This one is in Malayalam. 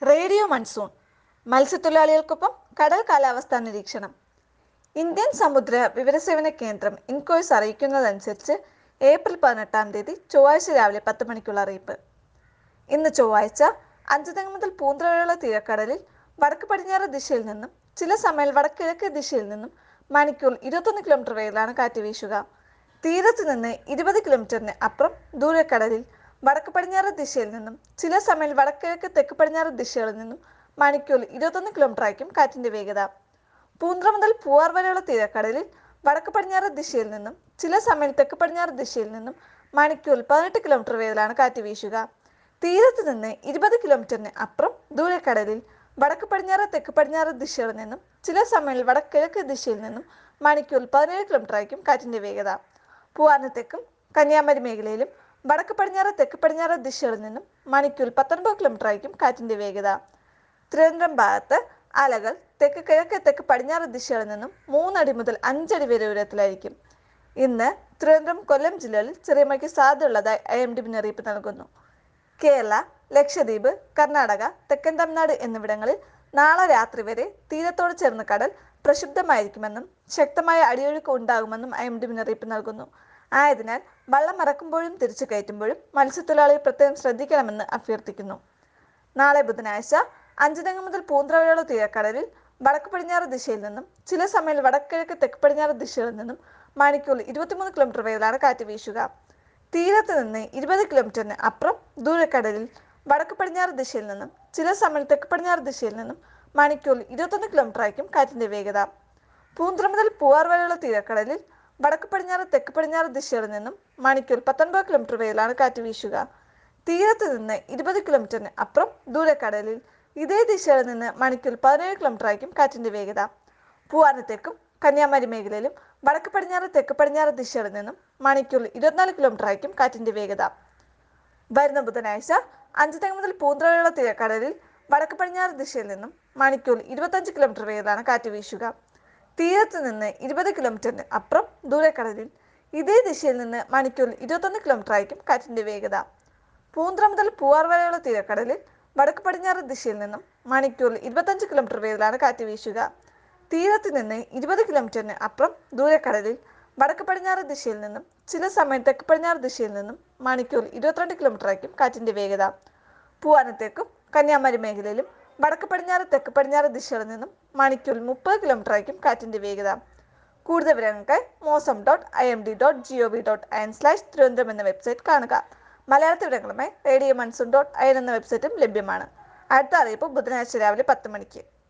റേഡിയോ മൺസൂൺ മത്സ്യത്തൊഴിലാളികൾക്കൊപ്പം കടൽ കാലാവസ്ഥാ നിരീക്ഷണം ഇന്ത്യൻ സമുദ്ര വിവരസേവന കേന്ദ്രം ഇൻകോയ്സ് അറിയിക്കുന്നതനുസരിച്ച് ഏപ്രിൽ പതിനെട്ടാം തീയതി ചൊവ്വാഴ്ച രാവിലെ പത്ത് മണിക്കുള്ള അറിയിപ്പ് ഇന്ന് ചൊവ്വാഴ്ച അഞ്ചുതെങ്ങ് മുതൽ പൂന്തറ വരെയുള്ള തീരക്കടലിൽ വടക്ക് പടിഞ്ഞാറ് ദിശയിൽ നിന്നും ചില സമയം വടക്കിഴക്ക് ദിശയിൽ നിന്നും മണിക്കൂർ ഇരുപത്തൊന്ന് കിലോമീറ്റർ വേഗത്തിലാണ് കാറ്റ് വീശുക തീരത്ത് നിന്ന് ഇരുപത് കിലോമീറ്ററിന് അപ്പുറം ദൂരക്കടലിൽ വടക്ക് പടിഞ്ഞാറ് ദിശയിൽ നിന്നും ചില സമയം വടക്കിഴക്ക് തെക്ക് പടിഞ്ഞാറ് ദിശകളിൽ നിന്നും മണിക്കൂർ ഇരുപത്തൊന്ന് കിലോമീറ്റർ ആയിരിക്കും കാറ്റിന്റെ വേഗത പൂന്ത്ര മുതൽ പൂവാർ വരെയുള്ള തീരക്കടലിൽ വടക്ക് പടിഞ്ഞാറ് ദിശയിൽ നിന്നും ചില സമയം തെക്ക് പടിഞ്ഞാറ് ദിശയിൽ നിന്നും മണിക്കൂർ പതിനെട്ട് കിലോമീറ്റർ വേഗത്തിലാണ് കാറ്റ് വീശുക തീരത്ത് നിന്ന് ഇരുപത് കിലോമീറ്ററിന് അപ്പുറം ദൂരക്കടലിൽ വടക്ക് പടിഞ്ഞാറ് തെക്ക് പടിഞ്ഞാറ് ദിശകളിൽ നിന്നും ചില സമയങ്ങളിൽ വടക്കിഴക്ക് ദിശയിൽ നിന്നും മണിക്കൂർ പതിനേഴ് കിലോമീറ്റർ ആയിരിക്കും കാറ്റിന്റെ വേഗത പൂവാറിന് തെക്കും കന്യാകുമാരി മേഖലയിലും വടക്ക് പടിഞ്ഞാറ് തെക്ക് പടിഞ്ഞാറ് ദിശകളിൽ നിന്നും മണിക്കൂർ പത്തൊൻപത് കിലോമീറ്റർ ആയിരിക്കും കാറ്റിന്റെ വേഗത തിരുവനന്തപുരം ഭാഗത്ത് അലകൾ തെക്ക് കിഴക്ക് തെക്ക് പടിഞ്ഞാറ് ദിശകളിൽ നിന്നും മൂന്നടി മുതൽ അഞ്ചടി വരെ ഉയരത്തിലായിരിക്കും ഇന്ന് തിരുവനന്തപുരം കൊല്ലം ജില്ലകളിൽ ചെറിയ മഴയ്ക്ക് സാധ്യതയുള്ളതായി ഐ എം ഡി മുന്നറിയിപ്പ് നൽകുന്നു കേരള ലക്ഷദ്വീപ് കർണാടക തെക്കൻ തമിഴ്നാട് എന്നിവിടങ്ങളിൽ നാളെ രാത്രി വരെ തീരത്തോട് ചേർന്ന കടൽ പ്രക്ഷുബ്ധമായിരിക്കുമെന്നും ശക്തമായ അടിയൊഴുക്ക് ഉണ്ടാകുമെന്നും ഐ എം ഡി മുന്നറിയിപ്പ് നൽകുന്നു ആയതിനാൽ വള്ളം ഇറക്കുമ്പോഴും തിരിച്ചു കയറ്റുമ്പോഴും മത്സ്യത്തൊഴിലാളികൾ പ്രത്യേകം ശ്രദ്ധിക്കണമെന്ന് അഭ്യർത്ഥിക്കുന്നു നാളെ ബുധനാഴ്ച അഞ്ചുതെങ്ങ് മുതൽ പൂന്തറ വരെയുള്ള തീരക്കടലിൽ വടക്ക് പടിഞ്ഞാറ് ദിശയിൽ നിന്നും ചില സമയം വടക്കിഴക്ക് തെക്ക് പടിഞ്ഞാറ് ദിശകളിൽ നിന്നും മണിക്കൂറിൽ ഇരുപത്തിമൂന്ന് കിലോമീറ്റർ വേഗത്തിലാണ് കാറ്റ് വീശുക തീരത്ത് നിന്ന് ഇരുപത് കിലോമീറ്ററിന് അപ്പുറം ദൂരക്കടലിൽ വടക്ക് പടിഞ്ഞാറ് ദിശയിൽ നിന്നും ചില സമയം തെക്ക് പടിഞ്ഞാറ് ദിശയിൽ നിന്നും മണിക്കൂറിൽ ഇരുപത്തൊന്ന് കിലോമീറ്റർ ആയിരിക്കും കാറ്റിന്റെ വേഗത പൂന്തറ മുതൽ പൂവാർ വരെയുള്ള തീരക്കടലിൽ വടക്ക് പടിഞ്ഞാറ് തെക്ക് പടിഞ്ഞാറ് ദിശകളിൽ നിന്നും മണിക്കൂർ പത്തൊൻപത് കിലോമീറ്റർ വേഗത്തിലാണ് കാറ്റ് വീശുക തീരത്ത് നിന്ന് ഇരുപത് കിലോമീറ്ററിന് അപ്പുറം ദൂരക്കടലിൽ ഇതേ ദിശയിൽ നിന്ന് മണിക്കൂർ പതിനേഴ് കിലോമീറ്റർ ആയിരിക്കും കാറ്റിന്റെ വേഗത പൂവാറിന് തെക്കും കന്യാകുമാരി മേഖലയിലും വടക്ക് പടിഞ്ഞാറ് തെക്ക് പടിഞ്ഞാറ് ദിശകളിൽ നിന്നും മണിക്കൂറിൽ ഇരുപത്തിനാല് കിലോമീറ്റർ ആയിരിക്കും കാറ്റിന്റെ വേഗത വരുന്ന ബുധനാഴ്ച അഞ്ചുതെങ്ങ് മുതൽ പൂന്തറ വരെയുള്ള തീരക്കടലിൽ വടക്ക് പടിഞ്ഞാറ് ദിശയിൽ നിന്നും മണിക്കൂറിൽ ഇരുപത്തഞ്ച് കിലോമീറ്റർ വേഗത്തിലാണ് കാറ്റ് വീശുക തീരത്ത് നിന്ന് ഇരുപത് കിലോമീറ്ററിന് അപ്പുറം ദൂരക്കടലിൽ ഇതേ ദിശയിൽ നിന്ന് മണിക്കൂറിൽ ഇരുപത്തൊന്ന് കിലോമീറ്റർ ആയിരിക്കും കാറ്റിന്റെ വേഗത പൂന്തറ മുതൽ പൂവാർ വരെയുള്ള തീരക്കടലിൽ വടക്ക് പടിഞ്ഞാറ് ദിശയിൽ നിന്നും മണിക്കൂറിൽ ഇരുപത്തഞ്ച് കിലോമീറ്റർ വേഗത്തിലാണ് കാറ്റ് വീശുക തീരത്ത് നിന്ന് ഇരുപത് കിലോമീറ്ററിന് അപ്പുറം ദൂരക്കടലിൽ വടക്ക് പടിഞ്ഞാറ് ദിശയിൽ നിന്നും ചില സമയം തെക്ക് പടിഞ്ഞാറ് ദിശയിൽ നിന്നും മണിക്കൂറിൽ ഇരുപത്തിരണ്ട് കിലോമീറ്റർ ആയിരിക്കും കാറ്റിന്റെ വേഗത പൂവാനത്തേക്കും കന്യാകുമാരി മേഖലയിലും വടക്ക് പടിഞ്ഞാറ് തെക്ക് പടിഞ്ഞാറ് ദിശകളിൽ നിന്നും മണിക്കൂറിൽ മുപ്പത് കിലോമീറ്റർ ആയിരിക്കും കാറ്റിന്റെ വേഗത കൂടുതൽ വിവരങ്ങൾക്കായി mausam dot I M D dot G O V dot I N slash Thiruvananthapuram എന്ന വെബ്സൈറ്റ് കാണുക മലയാളത്തിൽ വിവരങ്ങളുമായി radio monsoon dot I N എന്ന വെബ്സൈറ്റും ലഭ്യമാണ് അടുത്ത അറിയിപ്പ് ബുധനാഴ്ച രാവിലെ പത്ത് മണിക്ക്